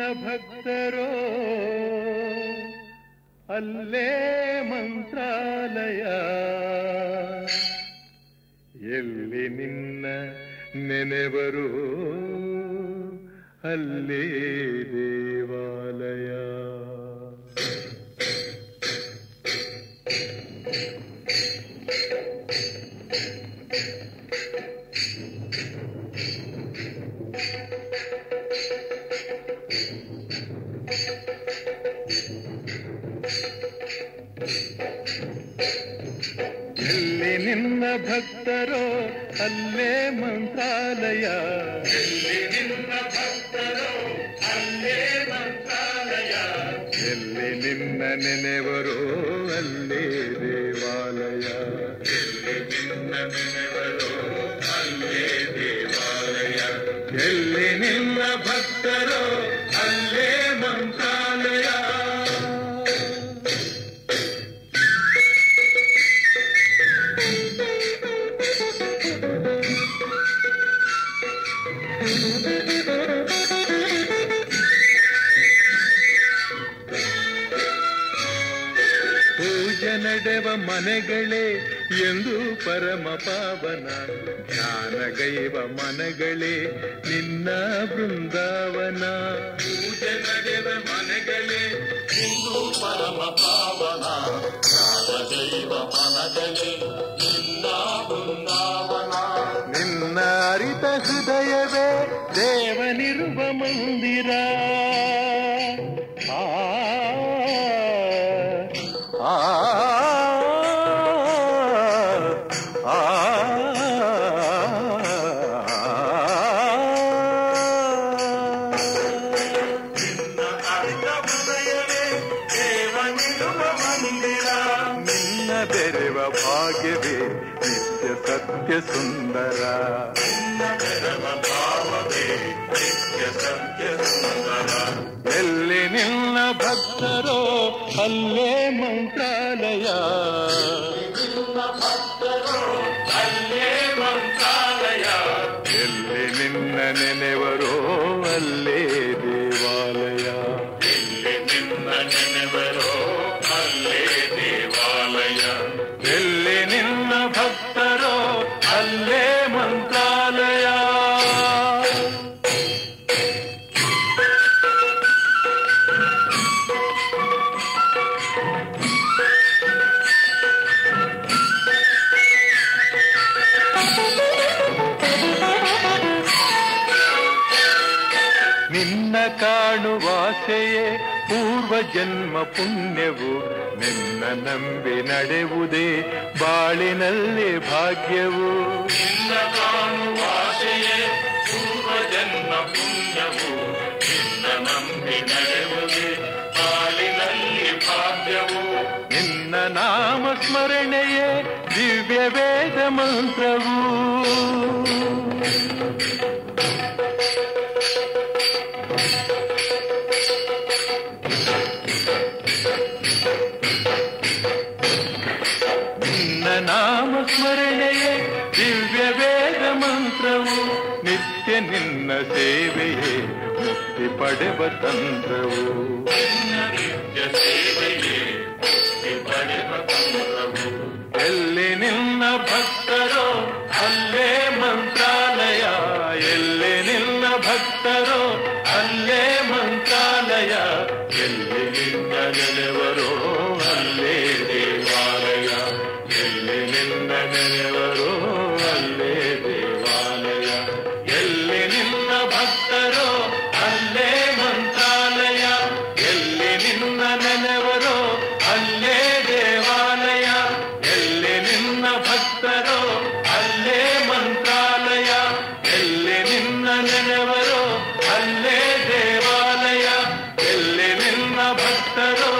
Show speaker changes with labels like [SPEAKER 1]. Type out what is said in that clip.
[SPEAKER 1] ಭಕ್ತರೋ ಅಲ್ಲೇ ಮಂತ್ರಾಲಯ ಎಲ್ಲಿ ನಿನ್ನ ನೆನೆವರು ಅಲ್ಲೇ ದೇವಾಲಯ ಎಲ್ಲಿ ನಿನ್ನ ಭಕ್ತರೋ ಅಲ್ಲೇ ಮಂತ್ರಾಲಯ ಎಲ್ಲಿ ನಿನ್ನ ಭಕ್ತರೋ ಅಲ್ಲೇ ಮಂತ್ರಾಲಯ ಎಲ್ಲಿ ನಿನ್ನ ನೆನೆವರೋ ಅಲ್ಲೇ ದೇವಾಲಯ ಎಲ್ಲಿ ನಿನ್ನ ನೆನೆವರೋ ಅಲ್ಲೇ ದೇವಾಲಯ ಎಲ್ಲಿ ನಿನ್ನ ಭಕ್ತರೋ ಅಲ್ಲೇ ಮಂತ್ರಾಲಯ ಪೂಜೆ ನಡೆವ ಮನೆಗಳೇ ಎಂದು ಪರಮ ಪಾವನ ಧ್ಯಾನಗೈವ ಮನಗಳೇ ನಿನ್ನ ಬೃಂದಾವನ ಪೂಜೆ ನಡೆವ ಮನೆಗಳೇ
[SPEAKER 2] ಇಂದು ಪರಮ ಪಾವನ ಜ್ಞಾನದೈವ ಮನದಲ್ಲಿ ನಿನ್ನ ಬೃಂದಾವನ
[SPEAKER 1] ನಿನ್ನ ಅರಿತ ಹೃದಯವೇ ದೇವನಿರುವ ಮಂದಿರ ಆ ಆ ಆ
[SPEAKER 2] ನಿನ್ನ ಅರಿತ ಹೃದಯವೇ ದೇವನಿರುವ ಮಂದಿರ
[SPEAKER 1] ನಿನ್ನ ಬೆರೆವ ಭಾಗ್ಯವೇ ನಿತ್ಯ ಸತ್ಯ ಸುಂದರ
[SPEAKER 2] ನಿನ್ನ ಬೆರವ ಭಾವವೇ ನಿತ್ಯ ಸತ್ಯ ಸುಂದರ
[SPEAKER 1] ಎಲ್ಲಿ ನಿನ್ನ ಭಕ್ತರೋ ಅಲ್ಲೇ ಮಂತ್ರಾಲಯ
[SPEAKER 2] ನಿನ್ನ ಭಕ್ತರು ಅಲ್ಲೇ ಮಂತ್ರಾಲಯ
[SPEAKER 1] ಎಲ್ಲಿ ನಿನ್ನ ನೆನೆವರೋ ಅಲ್ಲೇ ದೇವಾಲಯ
[SPEAKER 2] ಇಲ್ಲಿ ನಿನ್ನ ನೆನೆವರೋ ಅಲ್ಲೇ ದೇವಾಲಯ
[SPEAKER 1] ಎಲ್ಲಿ ನಿನ್ನ ಭಕ್ತರೋ ಅಲ್ಲೇ ಮಂತ್ರಾಲಯ ನಿನ್ನ ಕಾಣುವಾಸೆಯೇ ಪೂರ್ವ ಜನ್ಮ ಪುಣ್ಯವು ನಿನ್ನ ನಂಬಿ ನಡೆವುದೇ ಬಾಳಿನಲ್ಲಿ ಭಾಗ್ಯವು
[SPEAKER 2] ನಿನ್ನ ಕಾಣುವ ಆಶೆಯೇ ಪೂರ್ವ ಜನ್ಮ ಪುಣ್ಯವು ನಿನ್ನ ನಂಬಿ ನಡೆಯುವುದೇ ಬಾಳಿನಲ್ಲಿ ಭಾಗ್ಯವು
[SPEAKER 1] ನಿನ್ನ ನಾಮ ಸ್ಮರಣೆಯೇ ದಿವ್ಯ ವೇದ ಮಂತ್ರವು ನಿನ್ನ ನಾಮ ಸ್ಮರಣೆಯೇ ದಿವ್ಯ ವೇದ ಮಂತ್ರವು ನಿತ್ಯ ನಿನ್ನ ಸೇವೆಯೇ ಮುಕ್ತಿ ಪಡೆವ ತಂತ್ರವು
[SPEAKER 2] ನಿನ್ನ ನಿತ್ಯ ಸೇವೆಯೇ ಮುಕ್ತಿ ಪಡೆವ ತಂತ್ರವು
[SPEAKER 1] ಎಲ್ಲಿ ನಿನ್ನ ಭಕ್ತರೋ ಅಲ್ಲೇ ಮಂತ್ರಾಲಯ ಎಲ್ಲಿ ನಿನ್ನ ಭಕ್ತರೋ ಅಲ್ಲೇ ಮಂತ್ರಾಲಯ ಎಲ್ಲಿ ನಿನ್ನ ನೆನೆವರೋ ಅಲ್ಲೇ ದೇವಾಲಯ ಎಲ್ಲಿ ನಿನ್ನ ನೆನೆವರೋ ಅಲ್ಲೇ ದೇವಾಲಯ ಎಲ್ಲಿ ನಿನ್ನ ಭಕ್ತರೋ ಅಲ್ಲೇ ಮಂತ್ರಾಲಯ ಎಲ್ಲಿ ನಿನ್ನ ನೆನೆವರೋ ಅಲ್ಲೇ ದೇವಾಲಯ ಎಲ್ಲಿ ನಿನ್ನ ಭಕ್ತರೋ ಅಲ್ಲೇ ಮಂತ್ರಾಲಯ ಎಲ್ಲಿ ನಿನ್ನ ನೆನೆವರೋ ಅಲ್ಲೇ ದೇವಾಲಯ ಎಲ್ಲಿ ನಿನ್ನ ಭಕ್ತರೋ